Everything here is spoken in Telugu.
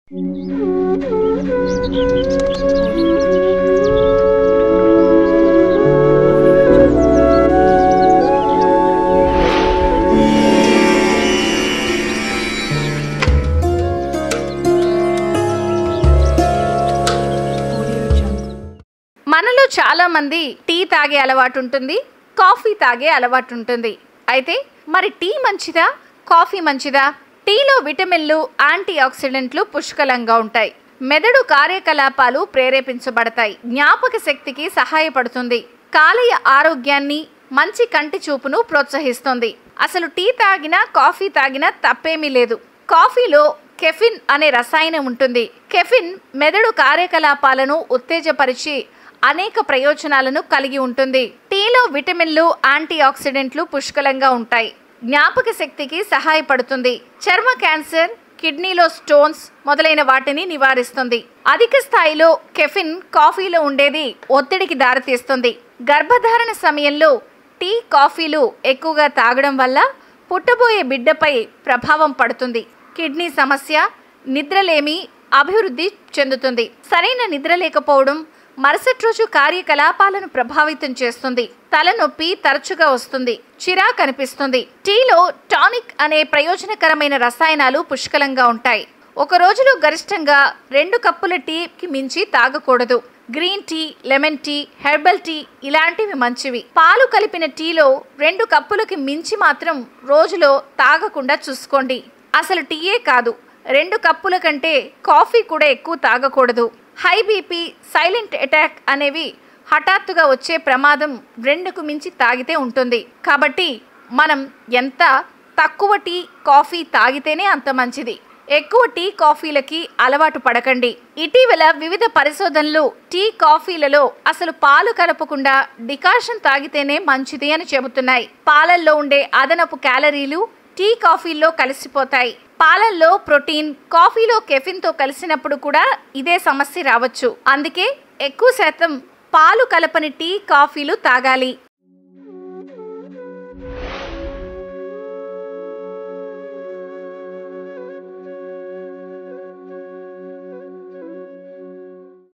మనలో చాలా మంది టీ తాగే అలవాటు ఉంటుంది కాఫీ తాగే అలవాటు ఉంటుంది అయితే మరి టీ మంచిదా కాఫీ మంచిదా టీలో విటమిన్లు యాంటీ ఆక్సిడెంట్లు పుష్కలంగా ఉంటాయి మెదడు కార్యకలాపాలు ప్రేరేపించబడతాయి జ్ఞాపక శక్తికి సహాయపడుతుంది కాలేయ ఆరోగ్యాన్ని మంచి కంటి చూపును ప్రోత్సహిస్తుంది అసలు టీ తాగినా కాఫీ తాగినా తప్పేమీ లేదు కాఫీలో కెఫిన్ అనే రసాయనం ఉంటుంది కెఫిన్ మెదడు కార్యకలాపాలను ఉత్తేజపరిచి అనేక ప్రయోజనాలను కలిగి ఉంటుంది టీలో విటమిన్లు యాంటీ ఆక్సిడెంట్లు పుష్కలంగా ఉంటాయి జ్ఞాపక శక్తికి సహాయపడుతుంది చర్మ క్యాన్సర్ కిడ్నీలో స్టోన్స్ మొదలైన వాటిని నివారిస్తుంది అధిక స్థాయిలో కెఫిన్ కాఫీలో ఉండేది ఒత్తిడికి దారితీస్తుంది గర్భధారణ సమయంలో టీ కాఫీలు ఎక్కువగా తాగడం వల్ల పుట్టబోయే బిడ్డపై ప్రభావం పడుతుంది కిడ్నీ సమస్య నిద్రలేమి అభివృద్ధి చెందుతుంది సరైన నిద్ర లేకపోవడం మరుసటి రోజు కార్యకలాపాలను ప్రభావితం చేస్తుంది తలనొప్పి తరచుగా వస్తుంది చిరాకు అనిపిస్తుంది టీలో టానిక్ అనే ప్రయోజనకరమైన రసాయనాలు పుష్కలంగా ఉంటాయి ఒక రోజులో గరిష్టంగా రెండు కప్పుల టీకి మించి తాగకూడదు green tea lemon tea herbal tea ఇలాంటివి మంచివి పాలు కలిపిన టీలో రెండు కప్పులకి మించి మాత్రం రోజులో తాగకుండా చూసుకోండి అసలు టీయే కాదు రెండు కప్పుల కంటే కాఫీ కూడా ఎక్కువ తాగకూడదు హై బీపీ సైలెంట్ అటాక్ అనేవి హఠాత్తుగా వచ్చే ప్రమాదం రెండుకు మించి తాగితే ఉంటుంది కాబట్టి మనం ఎంత తక్కువ టీ కాఫీ తాగితేనే అంత మంచిది ఎక్కువ టీ కాఫీలకి అలవాటు పడకండి ఇటీవల వివిధ పరిశోధనలు టీ కాఫీలలో అసలు పాలు కలపకుండా డికాషన్ తాగితేనే మంచిది అని చెబుతున్నాయి పాలల్లో ఉండే అదనపు క్యాలరీలు టీ కాఫీల్లో కలిసిపోతాయి పాలల్లో ప్రోటీన్ కాఫీలో కెఫిన్తో కలిసినప్పుడు కూడా ఇదే సమస్య రావచ్చు అందుకే ఎక్కువ శాతం పాలు కలపని టీ కాఫీలు తాగాలి